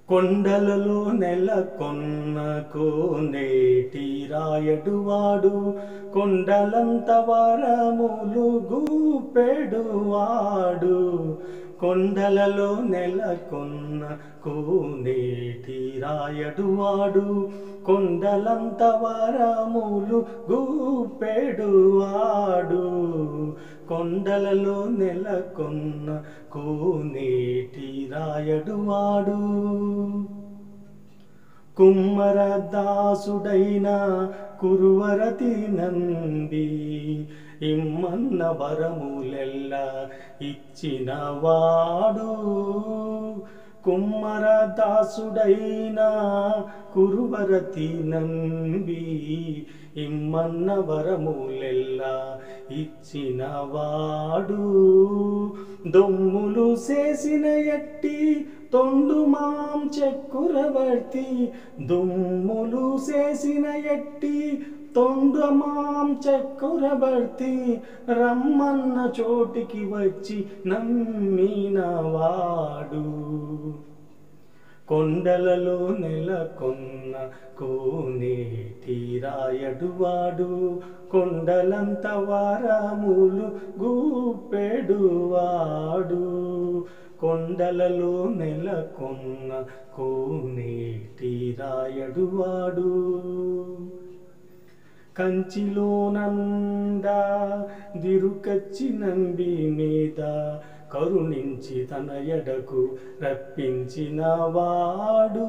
కొండలలో నెలకొన్న కోనేటి రాయడువాడు కొండలంత వరములు గూపెడువాడు కొండలలో నెలకొన్న కోనేటి రాయడువాడు కొండలంత వరములు గూపెడువాడు కొండలలో నెలకొన్న కోనేటి రాయడువాడు కుమ్మరదాసుడైన కురువరతి నంది ఇమ్మన్న వరములెల్ల ఇచ్చినవాడు కుమ్మరదాసుడైన కురువరతి నంబి ఇమ్మన్న వరములెల్ల ఇచ్చినవాడు దొమ్ములు చేసిన ఎట్టి తొండు మాం చెక్కురవర్తి దుమ్ములు చేసిన ఎట్టి తొండు మాం చెక్కురబర్తి రమ్మన్న చోటికి వచ్చి నమ్మినవాడు కొండలలో నెలకొన్న కోనేటి రాయడువాడు కొండలంత వారములు గూపెడువాడు కొండలలో నెలకొన్న కోనేటి రాయడువాడు కంచిలోనందా దిరుకచ్చి నంబి మీద కరుణించి తన ఎడకు రప్పించిన వాడు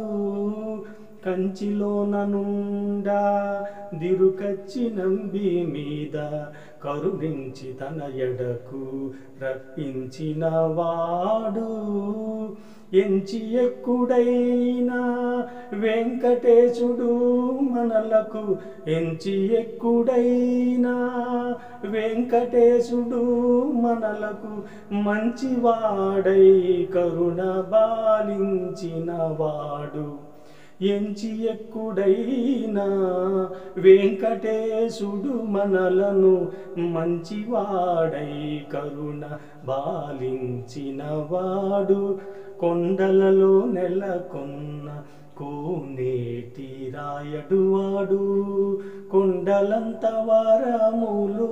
కంచిలోననుండా దిరుకచ్చి నంబి మీద కరుణించి తన ఎడకు రప్పించిన వాడు ఎంచి ఎక్కుడైనా వెంకటేశుడు మనలకు ఎంచి ఎక్కుడైనా వెంకటేశుడు మనలకు మంచివాడై కరుణ బాలించిన వాడు ఎంచి ఎక్కుడైనా వెంకటేశుడు మనలను మంచివాడై కరుణ బాలించిన వాడు కొండలలో నెలకొన్న కోనేటి రాయడువాడు కొండలంత వరములు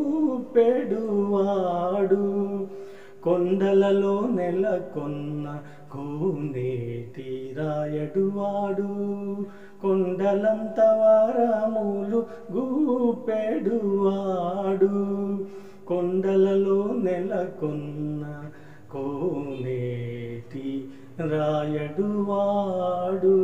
గూపెడువాడు కొండలలో నెలకొన్న కోనేటి రాయడువాడు కొండలంత వరములు గూపెడువాడు కొండలలో నెలకొన్న కోనేటి రాయడువాడు